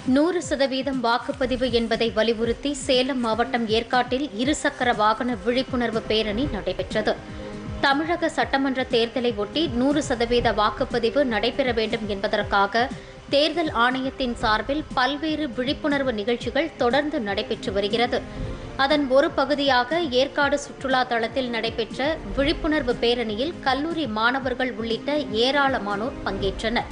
நூறு சதவீதம் வாக்குப்பதிவு என்பதை வலியுறுத்தி சேலம் மாவட்டம் ஏற்காட்டில் இருசக்கர வாகன விழிப்புணர்வு பேரணி நடைபெற்றது தமிழக சட்டமன்ற தேர்தலை ஒட்டி நூறு சதவீத வாக்குப்பதிவு நடைபெற வேண்டும் என்பதற்காக தேர்தல் ஆணையத்தின் சார்பில் பல்வேறு விழிப்புணர்வு நிகழ்ச்சிகள் தொடர்ந்து நடைபெற்று வருகிறது அதன் ஒரு பகுதியாக ஏற்காடு சுற்றுலா தளத்தில் நடைபெற்ற விழிப்புணர்வு பேரணியில் கல்லூரி மாணவர்கள் உள்ளிட்ட ஏராளமானோர் பங்கேற்றனர்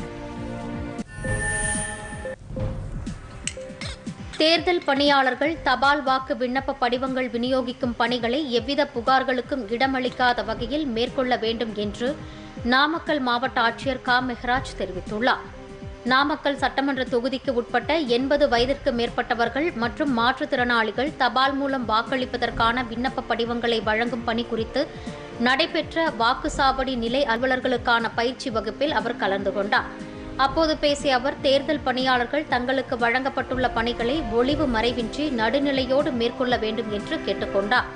தேர்தல் பணியாளர்கள் தபால் வாக்கு விண்ணப்ப படிவங்கள் விநியோகிக்கும் பணிகளை எவ்வித புகார்களுக்கும் இடமளிக்காத வகையில் மேற்கொள்ள வேண்டும் என்று நாமக்கல் மாவட்ட ஆட்சியர் க மெஹராஜ் தெரிவித்துள்ளார் நாமக்கல் சட்டமன்ற தொகுதிக்கு உட்பட்ட எண்பது வயதிற்கு மேற்பட்டவர்கள் மற்றும் மாற்றுத்திறனாளிகள் தபால் மூலம் வாக்களிப்பதற்கான விண்ணப்ப படிவங்களை வழங்கும் பணி குறித்து நடைபெற்ற வாக்குச்சாவடி நிலை அலுவலர்களுக்கான பயிற்சி வகுப்பில் அவர் கலந்து கொண்டார் அப்போது பேசிய அவர் தேர்தல் பணியாளர்கள் தங்களுக்கு வழங்கப்பட்டுள்ள பணிகளை ஒளிவு மறைவின்றி நடுநிலையோடு மேற்கொள்ள வேண்டும் என்று கேட்டுக்கொண்டார்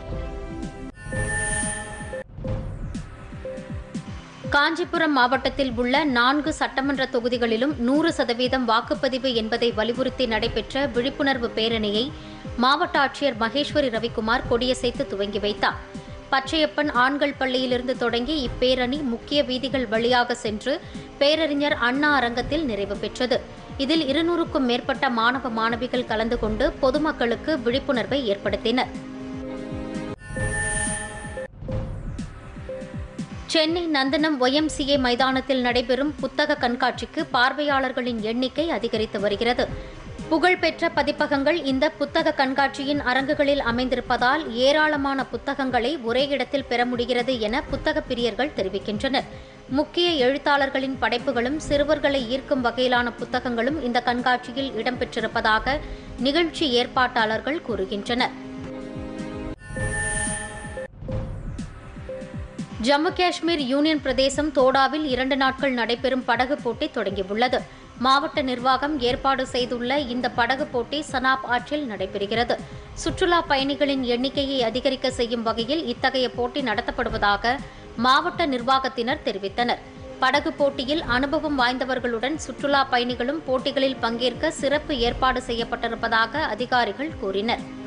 காஞ்சிபுரம் மாவட்டத்தில் உள்ள நான்கு சட்டமன்ற தொகுதிகளிலும் நூறு சதவீதம் வாக்குப்பதிவு என்பதை வலியுறுத்தி நடைபெற்ற விழிப்புணர்வு பேரணியை மாவட்ட ஆட்சியர் மகேஸ்வரி ரவிக்குமார் கொடியசைத்து துவங்கி வைத்தார் பச்சையப்பன் ஆண்கள் பள்ளியிலிருந்து தொடங்கி இப்பேரணி முக்கிய வீதிகள் வழியாக சென்று பேரறிஞர் அண்ணா அரங்கத்தில் நிறைவு பெற்றது இதில் இருநூறுக்கும் மேற்பட்ட மாணவ மாணவிகள் கலந்து கொண்டு பொதுமக்களுக்கு விழிப்புணர்வை ஏற்படுத்தினர் சென்னை நந்தனம் ஒய்எம்சிஏ மைதானத்தில் நடைபெறும் புத்தக கண்காட்சிக்கு பார்வையாளர்களின் எண்ணிக்கை அதிகரித்து வருகிறது புகழ்பெற்ற பதிப்பகங்கள் இந்த புத்தக கண்காட்சியின் அரங்குகளில் அமைந்திருப்பதால் ஏராளமான புத்தகங்களை ஒரே இடத்தில் பெற முடிகிறது என புத்தக பிரியர்கள் தெரிவிக்கின்றனர் முக்கிய எழுத்தாளர்களின் படைப்புகளும் சிறுவர்களை ஈர்க்கும் வகையிலான புத்தகங்களும் இந்த கண்காட்சியில் இடம்பெற்றிருப்பதாக நிகழ்ச்சி ஏற்பாட்டாளர்கள் கூறுகின்றனர் ஜம்மு காஷ்மீர் யூனியன் பிரதேசம் தோடாவில் இரண்டு நாட்கள் நடைபெறும் படகு போட்டி தொடங்கியுள்ளது மாவட்ட நிர்வாகம் ஏற்பாடு செய்துள்ள இந்த படகு போட்டி சனாப் ஆற்றில் நடைபெறுகிறது சுற்றுலா பயணிகளின் எண்ணிக்கையை அதிகரிக்க செய்யும் வகையில் இத்தகைய போட்டி நடத்தப்படுவதாக மாவட்ட நிர்வாகத்தினர் தெரிவித்தனர் படகு போட்டியில் அனுபவம் வாய்ந்தவர்களுடன் சுற்றுலா பயணிகளும் போட்டிகளில் பங்கேற்க சிறப்பு ஏற்பாடு செய்யப்பட்டிருப்பதாக அதிகாரிகள் கூறினர்